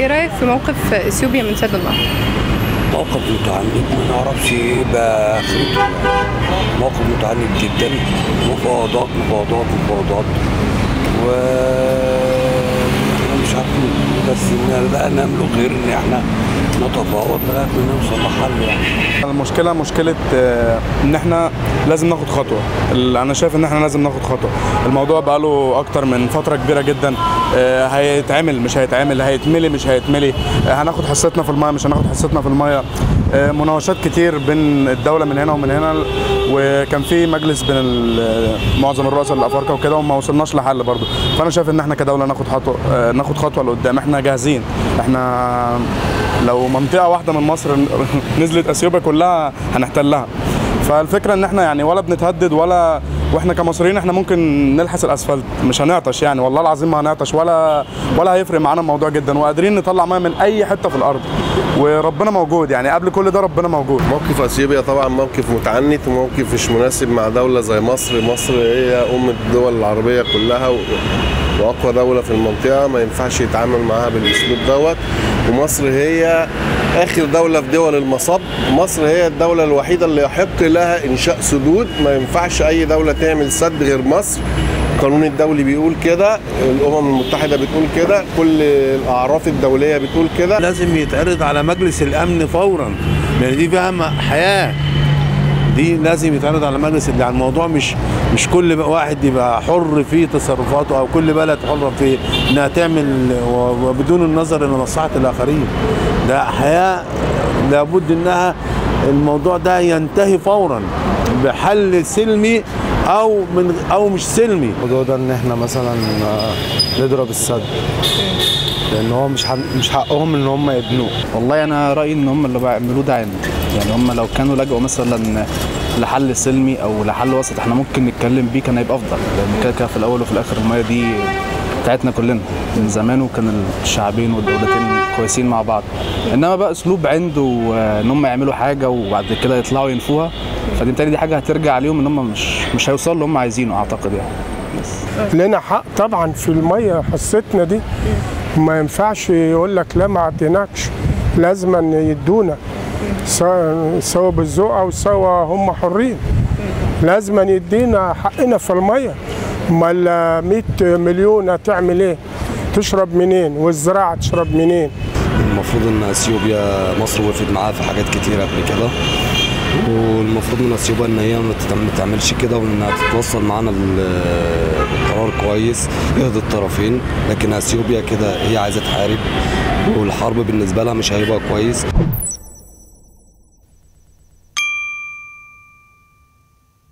ايه رايك في موقف اثيوبيا من سد النهر موقف متعنت ما نعرفش ايه بقى اخرته يعني. موقف متعنت جدا مفاوضات مفاوضات مفاوضات و إحنا مش عارفين بس إن لا نملك غير ان احنا نتفاوض لغايه ما نوصل لحل يعني المشكله مشكله آه، ان احنا لازم ناخد خطوه ال- انا شايف ان احنا لازم ناخد خطوه الموضوع بقاله اكتر من فتره كبيره جدا آه، هيتعمل مش هيتعمل هيتملي مش هيتملي آه، هناخد حصتنا في المايه مش هناخد حصتنا في المايه آه، مناوشات كتير بين الدوله من هنا ومن هنا وكان في مجلس بين ال- معظم الرؤساء الافارقه وكده وما وصلناش لحل برضه فانا شايف ان احنا كدوله ناخد خطوه آه، ناخد خطوه لقدام احنا جاهزين احنا لو منطقه واحده من مصر نزلت اثيوبيا كلها هنحتلها فالفكره ان احنا يعني ولا بنتهدد ولا واحنا كمصريين احنا ممكن نلحس الاسفلت مش هنعطش يعني والله العظيم ما هنعطش ولا ولا هيفرق معانا الموضوع جدا وقادرين نطلع ميه من اي حته في الارض وربنا موجود يعني قبل كل ده ربنا موجود موقف اثيوبيا طبعا موقف متعنت وموقف مش مناسب مع دوله زي مصر مصر هي ام الدول العربيه كلها و... واقوى دوله في المنطقه ما ينفعش يتعامل معاها بالاسلوب دوت ومصر هي اخر دوله في دول المصب مصر هي الدوله الوحيده اللي يحق لها انشاء سدود ما ينفعش اي دوله تعمل سد غير مصر القانون الدولي بيقول كده الامم المتحده بتقول كده كل الاعراف الدوليه بتقول كده لازم يتعرض على مجلس الامن فورا لان دي فيها م- حياه دي لازم يتعرض على مجلس يعني الموضوع مش مش كل واحد يبقى حر في تصرفاته او كل بلد حره في انها تعمل و- وبدون النظر الى مصلحه الاخرين ده حياه لابد انها الموضوع ده ينتهي فورا بحل سلمي او من او مش سلمي الموضوع ده ان احنا مثلا آه، نضرب السد لان هو مش حن- مش حقهم ان هم يبنوه والله انا رايي ان هم اللي بيعملوه ده عند يعني هم لو كانوا لجأوا مثلا لحل سلمي او لحل وسط احنا ممكن نتكلم بيه كان هيبقى افضل لان كده كده في الاول وفي الاخر الميه دي بتاعتنا كلنا من زمان وكان الشعبين والدولتين كويسين مع بعض انما بقى اسلوب عنده آه، ان هم يعملوا حاجه وبعد كده يطلعوا ينفوها فدي بالتالي دي حاجه هترجع عليهم ان هم مش مش هيوصلوا اللي هم عايزينه اعتقد يعني لنا حق طبعا في الميه حصتنا دي ما ينفعش يقول لك لا ما عديناكش لازم يدونا سواء سواء بالذوق او سواء هم حرين لازم يدينا حقنا في الميه امال 100 مليون هتعمل ايه تشرب منين والزراعه تشرب منين المفروض ان اثيوبيا مصر وقفت معاها في حاجات كتير قبل كده والمفروض من اثيوبيا ان هي ما تت- ما تعملش كده وانها تتوصل معانا بال- بالقرار كويس يرضي الطرفين لكن اثيوبيا كده هي عايزه تحارب والحرب بالنسبه لها مش هيبقى كويس